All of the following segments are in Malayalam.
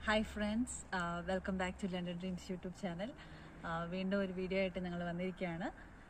hi friends welcome back to London dreams YouTube channel വീണ്ടും ഒരു വീഡിയോ ആയിട്ട് ഞങ്ങൾ വന്നിരിക്കുകയാണ്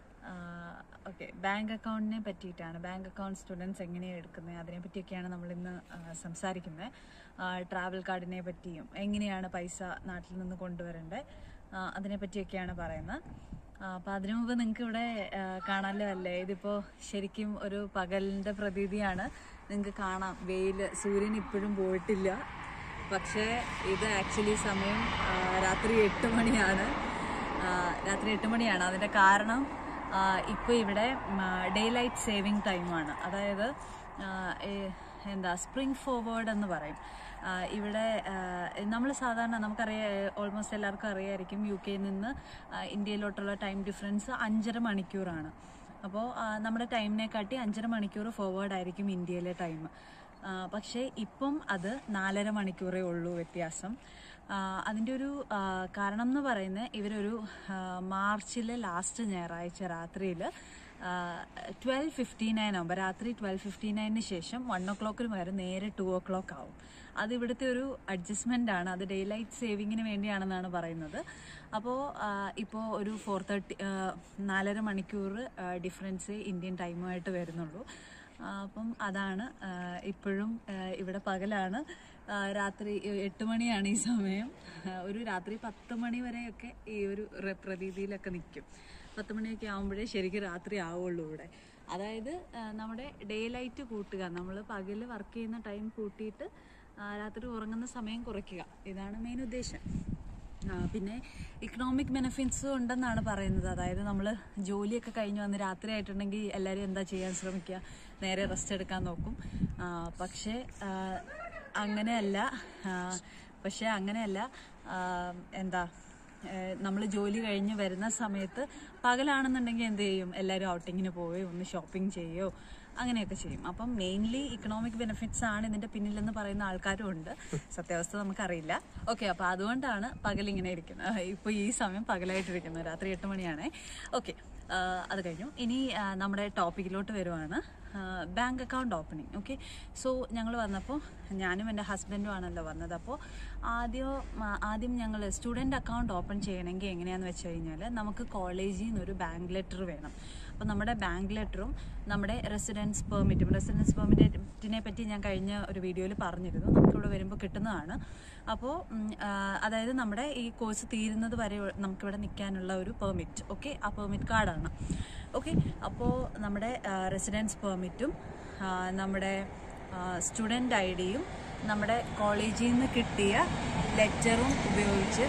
ഓക്കെ ബാങ്ക് അക്കൗണ്ടിനെ പറ്റിയിട്ടാണ് ബാങ്ക് അക്കൗണ്ട് സ്റ്റുഡൻസ് എങ്ങനെയാണ് എടുക്കുന്നത് അതിനെ പറ്റിയൊക്കെയാണ് നമ്മൾ ഇന്ന് സംസാരിക്കുന്നത് ട്രാവൽ കാർഡിനെ പറ്റിയും എങ്ങനെയാണ് പൈസ നാട്ടിൽ നിന്ന് കൊണ്ടുവരേണ്ടത് അതിനെ പറ്റിയൊക്കെയാണ് പറയുന്നത് അപ്പോൾ അതിനു മുമ്പ് നിങ്ങൾക്ക് ഇവിടെ കാണാമല്ലോ അല്ലേ ഇതിപ്പോൾ ശരിക്കും ഒരു പകലിൻ്റെ പ്രതീതിയാണ് നിങ്ങൾക്ക് കാണാം വെയിൽ സൂര്യൻ ഇപ്പോഴും പോയിട്ടില്ല പക്ഷേ ഇത് ആക്ച്വലി സമയം ആ, രാത്രി എട്ട് മണിയാണ് ആ, രാത്രി എട്ട് മണിയാണ് അതിൻ്റെ കാരണം ഇപ്പോൾ ഇവിടെ ഡേ ലൈറ്റ് സേവിങ് ടൈമാണ് അതായത് ആ, ഏ- എന്താ സ്പ്രിംഗ് ഫോർവേഡ് എന്ന് പറയും ആ, ഇവിടെ നമ്മൾ സാധാരണ നമുക്കറിയാം ഓൾമോസ്റ്റ് എല്ലാവർക്കും അറിയായിരിക്കും യു കെയിൽ നിന്ന് ആ, ഇന്ത്യയിലോട്ടുള്ള ടൈം ഡിഫറൻസ് അഞ്ചര മണിക്കൂറാണ് അപ്പോൾ നമ്മുടെ ടൈമിനെ കാട്ടി അഞ്ചര മണിക്കൂർ ഫോർവേഡ് ആയിരിക്കും ഇന്ത്യയിലെ ടൈം പക്ഷേ ഇപ്പം അത് നാലര മണിക്കൂറേ ഉള്ളൂ വ്യത്യാസം ആ, അതിൻ്റെ ഒരു ആ, കാരണം എന്ന് പറയുന്നത് ഇവരൊരു ആ, മാർച്ചിലെ ലാസ്റ്റ് ഞായറാഴ്ച രാത്രിയിൽ ട്വൽവ് ഫിഫ്റ്റി നയൻ ആകുമ്പോൾ രാത്രി ട്വൽവ് ഫിഫ്റ്റി നയനിന് ശേഷം വൺ ഒ ക്ലോക്കിന് വരെ നേരെ ടു ഒ ക്ലോക്ക് ആവും അത് ഇവിടുത്തെ ഒരു അഡ്ജസ്റ്റ്മെൻ്റ് ആണ് അത് ഡേ ലൈറ്റ് സേവിങ്ങിന് വേണ്ടിയാണെന്നാണ് പറയുന്നത് അപ്പോൾ ഇപ്പോൾ ഒരു ഫോർ തേർട്ടി നാലര മണിക്കൂർ ഡിഫറൻസ് ഇന്ത്യൻ ടൈമുമായിട്ട് വരുന്നുള്ളൂ ആ, അപ്പം അതാണ് ആ, ഇപ്പോഴും ആ, ഇവിടെ പകലാണ് ആ, രാത്രി എട്ട് മണിയാണ് ഈ സമയം ആ, ഒരു രാത്രി പത്ത് മണി വരെയൊക്കെ ഈ ഒരു റെ- പ്രതീതിയിലൊക്കെ നിൽക്കും പത്ത് മണിയൊക്കെ ആകുമ്പോഴേ ശരിക്കും രാത്രി ആവുള്ളൂ ഇവിടെ അതായത് ആ, നമ്മുടെ ഡേ ലൈറ്റ് കൂട്ടുക നമ്മൾ പകൽ വർക്ക് ചെയ്യുന്ന ടൈം കൂട്ടിയിട്ട് ആ, രാത്രി ഉറങ്ങുന്ന സമയം കുറയ്ക്കുക ഇതാണ് മെയിൻ ഉദ്ദേശം ആ, പിന്നെ ഇക്കണോമിക് ബെനിഫിറ്റ്സും ഉണ്ടെന്നാണ് പറയുന്നത് അതായത് നമ്മൾ ജോലിയൊക്കെ കഴിഞ്ഞ് വന്ന് രാത്രി ആയിട്ടുണ്ടെങ്കിൽ എല്ലാവരും എന്താ ചെയ്യാൻ ശ്രമിക്കുക നേരെ റെസ്റ്റ് എടുക്കാൻ നോക്കും ആ, പക്ഷേ ആ, അങ്ങനെയല്ല ആ, പക്ഷേ അങ്ങനെയല്ല ആ, എന്താ നമ്മൾ ജോലി കഴിഞ്ഞ് വരുന്ന സമയത്ത് പകലാണെന്നുണ്ടെങ്കിൽ എന്ത് ചെയ്യും എല്ലാവരും ഔട്ടിങ്ങിന് പോവുകയോ ഒന്ന് ഷോപ്പിംഗ് ചെയ്യുകയോ അങ്ങനെയൊക്കെ ചെയ്യും അപ്പം മെയിൻലി ഇക്കണോമിക് ബെനിഫിറ്റ്സ് ആണ് ഇതിന്റെ പിന്നിലെന്ന് പറയുന്ന ആൾക്കാരും ഉണ്ട് സത്യാവസ്ഥ നമുക്കറിയില്ല ഓക്കെ അപ്പൊ അതുകൊണ്ടാണ് പകൽ ഇങ്ങനെ ഇരിക്കുന്നത് ഇപ്പൊ ഈ സമയം പകലായിട്ടിരിക്കുന്നത് രാത്രി എട്ട് മണിയാണ് ഓക്കെ അത് കഴിഞ്ഞു ഇനി ആ, നമ്മുടെ ടോപ്പിക്കിലോട്ട് വരുവാണ് bank account opening okay so ഞങ്ങൾ വന്നപ്പോൾ ഞാനും എൻ്റെ ഹസ്ബൻഡും ആണല്ലോ വന്നത് അപ്പോൾ ആദ്യം ആ, ആദ്യം ഞങ്ങൾ സ്റ്റുഡൻറ്റ് അക്കൗണ്ട് ഓപ്പൺ ചെയ്യണമെങ്കിൽ എങ്ങനെയാണെന്ന് വെച്ച് കഴിഞ്ഞാൽ നമുക്ക് കോളേജിൽ നിന്ന് ഒരു ബാങ്ക് ലെറ്റർ വേണം അപ്പോൾ നമ്മുടെ ബാങ്ക് ലെറ്ററും നമ്മുടെ റെസിഡൻസ് പെർമിറ്റും റെസിഡൻസ് പെർമിറ്റിനെ പറ്റി ഞാൻ കഴിഞ്ഞ ഒരു വീഡിയോയിൽ പറഞ്ഞിരുന്നു നമുക്കിവിടെ വരുമ്പോൾ കിട്ടുന്നതാണ് അപ്പോൾ ഉം, ആ, അതായത് നമ്മുടെ ഈ കോഴ്സ് തീരുന്നത് വരെ നമുക്കിവിടെ നിൽക്കാനുള്ള ഒരു പെർമിറ്റ് ഓക്കെ ആ പെർമിറ്റ് കാർഡാണ് ഓക്കെ അപ്പോൾ നമ്മുടെ റെസിഡൻസ് പെർമിറ്റും നമ്മുടെ സ്റ്റുഡൻറ് ഐ ഡിയും നമ്മുടെ കോളേജിൽ നിന്ന് കിട്ടിയ ലെറ്ററും ഉപയോഗിച്ച്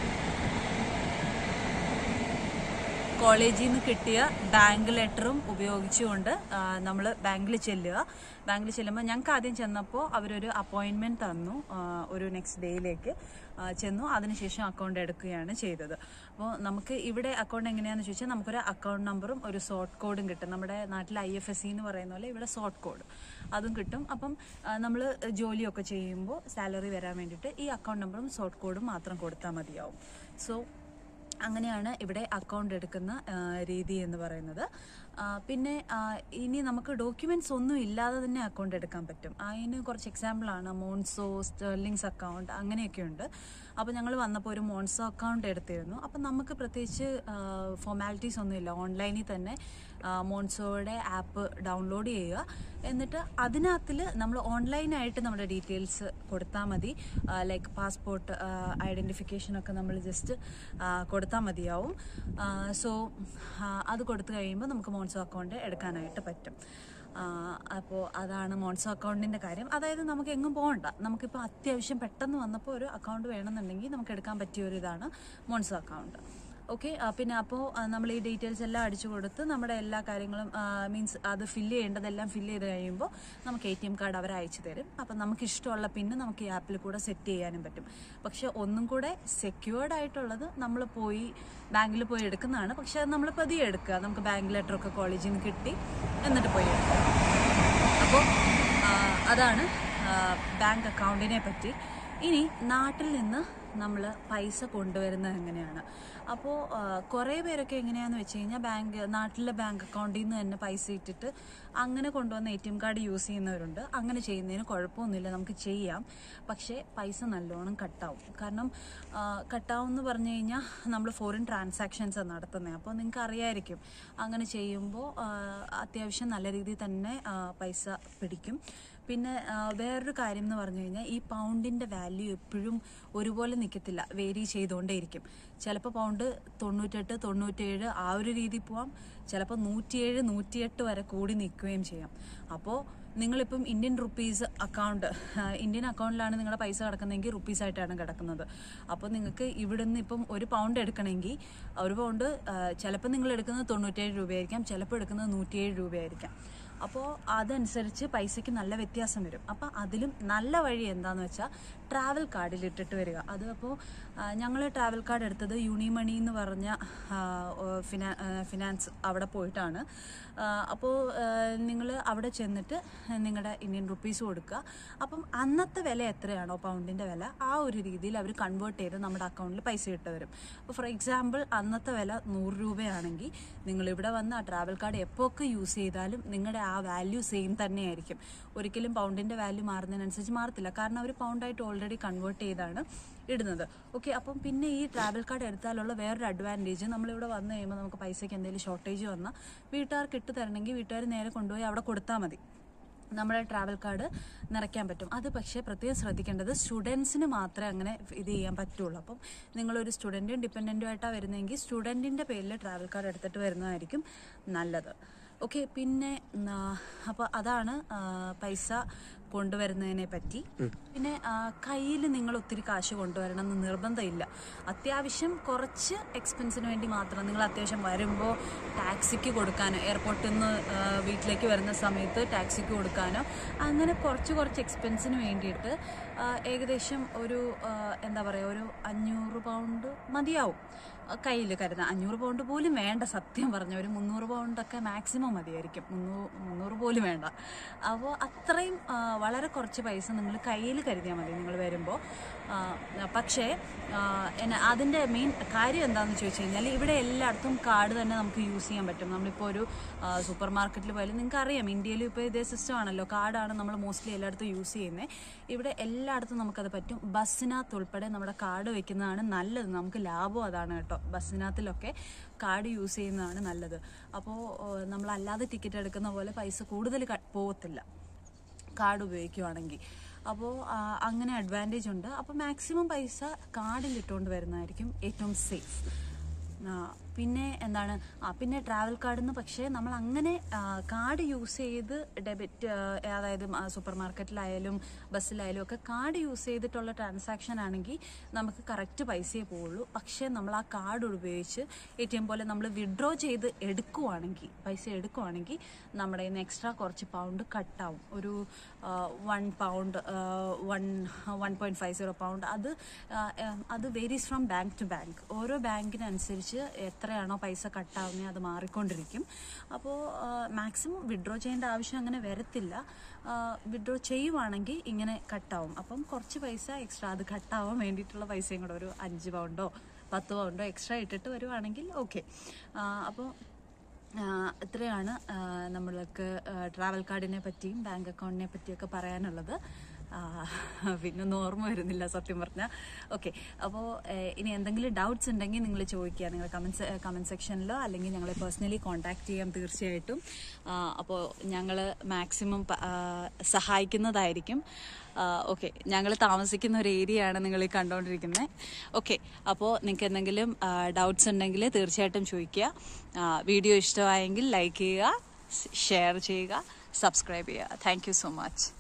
കോളേജിൽ നിന്ന് കിട്ടിയ ബാങ്ക് ലെറ്ററും ഉപയോഗിച്ചുകൊണ്ട് നമ്മൾ ബാങ്കിൽ ചെല്ലുക ബാങ്കിൽ ചെല്ലുമ്പോൾ ഞങ്ങൾക്ക് ആദ്യം ചെന്നപ്പോൾ അവരൊരു അപ്പോയിൻമെൻറ്റ് തന്നു ആ, ഒരു നെക്സ്റ്റ് ഡേയിലേക്ക് ആ, ചെന്നു അതിനുശേഷം അക്കൗണ്ട് എടുക്കുകയാണ് ചെയ്തത് അപ്പോൾ നമുക്ക് ഇവിടെ അക്കൗണ്ട് എങ്ങനെയാണെന്ന് ചോദിച്ചാൽ നമുക്കൊരു അക്കൗണ്ട് നമ്പറും ഒരു സോർട്ട് കോഡും കിട്ടും നമ്മുടെ നാട്ടിൽ ഐ എഫ് എസ് സി എന്ന് പറയുന്ന പോലെ ഇവിടെ സോർട്ട് കോഡ് അതും കിട്ടും അപ്പം നമ്മൾ ജോലിയൊക്കെ ചെയ്യുമ്പോൾ സാലറി വരാൻ വേണ്ടിയിട്ട് ഈ അക്കൗണ്ട് നമ്പറും സോർട്ട് കോഡും മാത്രം കൊടുത്താൽ മതിയാവും സോ അങ്ങനെയാണ് ഇവിടെ അക്കൗണ്ട് എടുക്കുന്ന ആ, രീതി എന്ന് പറയുന്നത് ആ, പിന്നെ ആ, ഇനി നമുക്ക് ഡോക്യുമെന്റ്സ് ഒന്നും ഇല്ലാതെ തന്നെ അക്കൗണ്ട് എടുക്കാൻ പറ്റും അതിന് കുറച്ച് എക്സാമ്പിളാണ് മോൺസോ സ്റ്റെർലിങ്സ് അക്കൗണ്ട് അങ്ങനെയൊക്കെ ഉണ്ട് അപ്പോൾ ഞങ്ങൾ വന്നപ്പോൾ ഒരു മോൺസോ അക്കൗണ്ട് എടുത്തിരുന്നു അപ്പം നമുക്ക് പ്രത്യേകിച്ച് ഫോർമാലിറ്റീസ് ഒന്നുമില്ല ഓൺലൈനിൽ തന്നെ ആ, മോൺസോയുടെ ആപ്പ് ഡൗൺലോഡ് ചെയ്യുക എന്നിട്ട് അതിനകത്തിൽ നമ്മൾ ഓൺലൈനായിട്ട് നമ്മുടെ ഡീറ്റെയിൽസ് കൊടുത്താൽ മതി ലൈക്ക് പാസ്പോർട്ട് ഐഡൻറ്റിഫിക്കേഷൻ ഒക്കെ നമ്മൾ ജസ്റ്റ് കൊടുത്താൽ മതിയാവും സോ അത് കൊടുത്തു കഴിയുമ്പോൾ നമുക്ക് മോൺസോ അക്കൗണ്ട് എടുക്കാനായിട്ട് പറ്റും അപ്പോൾ അതാണ് മോൺസോ അക്കൗണ്ടിൻ്റെ കാര്യം അതായത് നമുക്ക് എങ്ങും പോകണ്ട നമുക്കിപ്പോൾ അത്യാവശ്യം പെട്ടെന്ന് വന്നപ്പോൾ ഒരു അക്കൗണ്ട് വേണമെന്നുണ്ടെങ്കിൽ നമുക്ക് എടുക്കാൻ പറ്റിയ ഒരു ഇതാണ് മോൺസോ അക്കൗണ്ട് ഓക്കെ പിന്നെ അപ്പോൾ നമ്മൾ ഈ ഡീറ്റെയിൽസ് എല്ലാം അടിച്ചു കൊടുത്ത് നമ്മുടെ എല്ലാ കാര്യങ്ങളും മീൻസ് അത് ഫില്ല് ചെയ്യേണ്ടതെല്ലാം ഫില്ല് ചെയ്ത് കഴിയുമ്പോൾ നമുക്ക് എ ടി എം കാർഡ് അവർ അയച്ചു തരും അപ്പം നമുക്ക് ഇഷ്ടമുള്ള പിന്ന് നമുക്ക് ഈ ആപ്പിൽ കൂടെ സെറ്റ് ചെയ്യാനും പറ്റും പക്ഷെ ഒന്നും കൂടെ സെക്യൂർഡ് ആയിട്ടുള്ളത് നമ്മൾ പോയി ബാങ്കിൽ പോയി എടുക്കുന്നതാണ് പക്ഷെ അത് നമ്മൾ പതിയെ എടുക്കുക നമുക്ക് ബാങ്ക് ലെറ്ററൊക്കെ കോളേജിൽ നിന്ന് കിട്ടി എന്നിട്ട് പോയി എടുക്കുക അപ്പോൾ അതാണ് ബാങ്ക് അക്കൗണ്ടിനെ പറ്റി ഇനി നാട്ടിൽ നിന്ന് നമ്മൾ പൈസ കൊണ്ടുവരുന്നത് എങ്ങനെയാണ് അപ്പോൾ കുറേ പേരൊക്കെ എങ്ങനെയാന്ന് വെച്ച് കഴിഞ്ഞാൽ ബാങ്ക് നാട്ടിലെ ബാങ്ക് അക്കൗണ്ടിൽ നിന്ന് തന്നെ പൈസ ഇട്ടിട്ട് അങ്ങനെ കൊണ്ടുവന്ന A T M card use ചെയ്യുന്നവരുണ്ട് അങ്ങനെ ചെയ്യുന്നതിന് കുഴപ്പമൊന്നുമില്ല നമുക്ക് ചെയ്യാം പക്ഷേ പൈസ നല്ലോണം കട്ടാവും കാരണം കട്ടാവും എന്ന് പറഞ്ഞു കഴിഞ്ഞാൽ നമ്മൾ ഫോറിൻ ട്രാൻസാക്ഷൻസ് നടത്തുന്നത് അപ്പോൾ നിങ്ങൾക്ക് അറിയായിരിക്കും അങ്ങനെ ചെയ്യുമ്പോൾ അത്യാവശ്യം നല്ല രീതിയിൽ തന്നെ ആ, പൈസ പിടിക്കും പിന്നെ ആ, വേറൊരു കാര്യം എന്ന് പറഞ്ഞു കഴിഞ്ഞാൽ ഈ പൗണ്ടിന്റെ വാല്യൂ എപ്പോഴും ഒരുപോലെ നിൽക്കത്തില്ല വേരി ചെയ്തുകൊണ്ടേയിരിക്കും ചിലപ്പോൾ പൗണ്ട് തൊണ്ണൂറ്റെട്ട് തൊണ്ണൂറ്റേഴ് ആ ഒരു രീതിയിൽ പോവാം ചിലപ്പോൾ നൂറ്റിയേഴ് നൂറ്റിയെട്ട് വരെ കൂടി നിൽക്കുകയും ചെയ്യാം അപ്പോൾ നിങ്ങളിപ്പം ഇന്ത്യൻ റുപ്പീസ് അക്കൗണ്ട് ഇന്ത്യൻ അക്കൗണ്ടിലാണ് നിങ്ങളുടെ പൈസ കിടക്കുന്നതെങ്കിൽ റുപ്പീസ് ആയിട്ടാണ് കിടക്കുന്നത് അപ്പോൾ നിങ്ങൾക്ക് ഇവിടുന്ന് ഇപ്പം ഒരു പൗണ്ട് എടുക്കണമെങ്കിൽ ഒരു പൗണ്ട് ചിലപ്പോൾ നിങ്ങൾ എടുക്കുന്നത് തൊണ്ണൂറ്റേഴ് രൂപയായിരിക്കാം ചിലപ്പോൾ എടുക്കുന്നത് നൂറ്റിയേഴ് രൂപയായിരിക്കാം അപ്പോൾ അതനുസരിച്ച് പൈസയ്ക്ക് നല്ല വ്യത്യാസം വരും അപ്പോൾ അതിലും നല്ല വഴി എന്താണെന്ന് വെച്ചാൽ ട്രാവൽ കാർഡിൽ ഇട്ടിട്ട് വരിക അത് അപ്പോൾ ഞങ്ങൾ ട്രാവൽ കാർഡ് എടുത്തത് യൂണിമണി എന്ന് പറഞ്ഞ ആ, ഓ, ഫിനാ ആ, ഫിനാൻസ് അവിടെ പോയിട്ടാണ് അപ്പോൾ നിങ്ങൾ അവിടെ ചെന്നിട്ട് നിങ്ങളുടെ ഇന്ത്യൻ റുപ്പീസ് കൊടുക്കുക അപ്പം അന്നത്തെ വില എത്രയാണോ പൗണ്ടിൻ്റെ വില ആ ഒരു രീതിയിൽ അവർ കൺവേർട്ട് ചെയ്ത് നമ്മുടെ അക്കൗണ്ടിൽ പൈസ ഇട്ട് വരും അപ്പോൾ ഫോർ എക്സാമ്പിൾ അന്നത്തെ വില നൂറ് രൂപയാണെങ്കിൽ നിങ്ങൾ ഇവിടെ വന്ന് ആ ട്രാവൽ കാർഡ് എപ്പോൾ ഒക്കെ യൂസ് ചെയ്താലും നിങ്ങളുടെ ആ വാല്യൂ സെയിം തന്നെയായിരിക്കും ഒരിക്കലും പൗണ്ടിൻ്റെ വാല്യൂ മാറുന്നതിനനുസരിച്ച് മാറത്തില്ല കാരണം അവർ പൗണ്ടായിട്ട് ഓൾറെഡി കൺവേർട്ട് ചെയ്താണ് ഇടുന്നത് ഓക്കെ അപ്പം പിന്നെ ഈ ട്രാവൽ കാർഡ് എടുത്താലുള്ള വേറൊരു അഡ്വാൻറ്റേജ് നമ്മളിവിടെ വന്നു കഴിയുമ്പോൾ നമുക്ക് പൈസയ്ക്ക് എന്തെങ്കിലും ഷോർട്ടേജ് വന്നാൽ വീട്ടുകാർക്ക് ഇട്ട് തരണമെങ്കിൽ വീട്ടുകാർ നേരെ കൊണ്ടുപോയി അവിടെ കൊടുത്താൽ മതി നമ്മുടെ ട്രാവൽ കാർഡ് നിറയ്ക്കാൻ പറ്റും അത് പക്ഷേ പ്രത്യേകം ശ്രദ്ധിക്കേണ്ടത് സ്റ്റുഡൻസിന് മാത്രമേ അങ്ങനെ ഇത് ചെയ്യാൻ പറ്റുള്ളൂ അപ്പം നിങ്ങളൊരു സ്റ്റുഡൻറ്റും ഡിപ്പെൻഡൻറ്റും ആയിട്ടാണ് വരുന്നതെങ്കിൽ സ്റ്റുഡൻറ്റിൻ്റെ പേരിൽ ട്രാവൽ കാർഡ് എടുത്തിട്ട് വരുന്നതായിരിക്കും നല്ലത് ഓക്കെ പിന്നെ അപ്പോൾ അതാണ് ആ, പൈസ കൊണ്ടുവരുന്നതിനെ പറ്റി പിന്നെ കയ്യിൽ നിങ്ങൾ ഒത്തിരി കാശ് കൊണ്ടുവരണം എന്ന് നിർബന്ധമില്ല അത്യാവശ്യം കുറച്ച് എക്സ്പെൻസിന് വേണ്ടി മാത്രം നിങ്ങൾ അത്യാവശ്യം വരുമ്പോൾ ടാക്സിക്ക് കൊടുക്കാനോ എയർപോർട്ടിൽ നിന്ന് ആ, വീട്ടിലേക്ക് വരുന്ന സമയത്ത് ടാക്സിക്ക് കൊടുക്കാനോ അങ്ങനെ കുറച്ച് കുറച്ച് എക്സ്പെൻസിന് വേണ്ടിയിട്ട് ആ, ഏകദേശം ഒരു ആ, എന്താ പറയുക ഒരു അഞ്ഞൂറ് പൗണ്ട് മതിയാവും കയ്യിൽ കരുതാൻ അഞ്ഞൂറ് പൗണ്ട് പോലും വേണ്ട സത്യം പറഞ്ഞ ഒരു മുന്നൂറ് പൗണ്ടൊക്കെ മാക്സിമം മതിയായിരിക്കും മുന്നൂറ് മുന്നൂറ് പോലും വേണ്ട അപ്പോൾ അത്രയും ആ, വളരെ കുറച്ച് പൈസ നിങ്ങൾ കയ്യിൽ കരുതിയാൽ മതി നിങ്ങൾ വരുമ്പോൾ പക്ഷേ ആ, എന്നെ അതിൻ്റെ മെയിൻ കാര്യം എന്താണെന്ന് ചോദിച്ചു കഴിഞ്ഞാൽ ഇവിടെ എല്ലായിടത്തും കാർഡ് തന്നെ നമുക്ക് യൂസ് ചെയ്യാൻ പറ്റും നമ്മളിപ്പോൾ ഒരു സൂപ്പർ മാർക്കറ്റിൽ പോയാലും നിങ്ങൾക്ക് അറിയാം ഇന്ത്യയിലും ഇപ്പോൾ ഇതേ സിസ്റ്റം ആണല്ലോ കാർഡാണ് നമ്മൾ മോസ്റ്റ്ലി എല്ലായിടത്തും യൂസ് ചെയ്യുന്നത് ഇവിടെ എല്ലായിടത്തും നമുക്കത് പറ്റും ബസ്സിനകത്ത് ഉൾപ്പെടെ നമ്മുടെ കാർഡ് വെക്കുന്നതാണ് നല്ലത് നമുക്ക് ലാഭം അതാണ് കേട്ടോ ബസ്സിനകത്തിലൊക്കെ കാർഡ് യൂസ് ചെയ്യുന്നതാണ് നല്ലത് അപ്പോൾ നമ്മൾ അല്ലാതെ ടിക്കറ്റ് എടുക്കുന്ന പോലെ പൈസ കൂടുതൽ ക- പോകത്തില്ല കാർഡ് ഉപയോഗിക്കുവാണെങ്കിൽ അപ്പോൾ അങ്ങനെ അഡ്വാൻറ്റേജ് ഉണ്ട് അപ്പോൾ മാക്സിമം പൈസ കാർഡിൽ ഇട്ടുകൊണ്ട് വരുന്നതായിരിക്കും ഏറ്റവും സേഫ് പിന്നെ എന്താണ് ആ പിന്നെ ട്രാവൽ കാർഡിൽ നിന്ന് പക്ഷേ നമ്മൾ അങ്ങനെ കാർഡ് യൂസ് ചെയ്ത് ഡെബിറ്റ് അതായത് സൂപ്പർ മാർക്കറ്റിലായാലും ബസ്സിലായാലും ഒക്കെ കാർഡ് യൂസ് ചെയ്തിട്ടുള്ള ട്രാൻസാക്ഷൻ ആണെങ്കിൽ നമുക്ക് കറക്റ്റ് പൈസയേ പോവുള്ളൂ പക്ഷേ നമ്മൾ ആ കാർഡ് ഉപയോഗിച്ച് എ ടി എം പോലെ നമ്മൾ വിഡ്രോ ചെയ്ത് എടുക്കുവാണെങ്കിൽ പൈസ എടുക്കുവാണെങ്കിൽ നമ്മുടെ കയ്യിൽ നിന്ന് എക്സ്ട്രാ കുറച്ച് പൗണ്ട് കട്ടാവും ഒരു one pound one one point five zero pound അത് ആ, ആ, അത് varies from bank to bank ഓരോ ബാങ്കിനനുസരിച്ച് എത്രയാണോ പൈസ കട്ടാവുന്നത് അത് മാറിക്കൊണ്ടിരിക്കും അപ്പോൾ മാക്സിമം വിഡ്രോ ചെയ്യേണ്ട ആവശ്യം അങ്ങനെ വരത്തില്ല വിഡ്രോ ചെയ്യുവാണെങ്കിൽ ഇങ്ങനെ കട്ടാവും അപ്പം കുറച്ച് പൈസ എക്സ്ട്രാ അത് കട്ടാവാൻ വേണ്ടിയിട്ടുള്ള പൈസയും കൂടെ ഒരു അഞ്ച് പൗണ്ടോ പത്ത് പൗണ്ടോ എക്സ്ട്രാ ഇട്ടിട്ട് വരുവാണെങ്കിൽ ഓക്കെ അപ്പോൾ ആഹ് ഇത്രയാണ് ആഹ് നമ്മൾക്ക് ട്രാവൽ കാർഡിനെ പറ്റിയും ബാങ്ക് അക്കൗണ്ടിനെ പറ്റിയൊക്കെ പറയാനുള്ളത് ആഹ് പിന്നൊന്നും ഓർമ്മ വരുന്നില്ല സത്യം പറഞ്ഞാൽ ഓക്കെ അപ്പോൾ ഇനി എന്തെങ്കിലും ഡൗട്ട്സ് ഉണ്ടെങ്കിൽ നിങ്ങൾ ചോദിക്കുക നിങ്ങൾ കമൻസ് കമൻറ്റ് സെക്ഷനിലോ അല്ലെങ്കിൽ ഞങ്ങളെ പേഴ്സണലി കോൺടാക്ട് ചെയ്യാം തീർച്ചയായിട്ടും അപ്പോൾ ഞങ്ങൾ മാക്സിമം സഹായിക്കുന്നതായിരിക്കും ഓക്കെ ഞങ്ങൾ താമസിക്കുന്ന ഒരു ഏരിയ ആണ് നിങ്ങൾ ഈ കണ്ടുകൊണ്ടിരിക്കുന്നത് ഓക്കെ അപ്പോൾ നിങ്ങൾക്ക് എന്തെങ്കിലും ഡൗട്ട്സ് ഉണ്ടെങ്കിൽ തീർച്ചയായിട്ടും ചോദിക്കുക വീഡിയോ ഇഷ്ടമായെങ്കിൽ ലൈക്ക് ചെയ്യുക ഷെയർ ചെയ്യുക സബ്സ്ക്രൈബ് ചെയ്യുക താങ്ക് യു സോ മച്ച്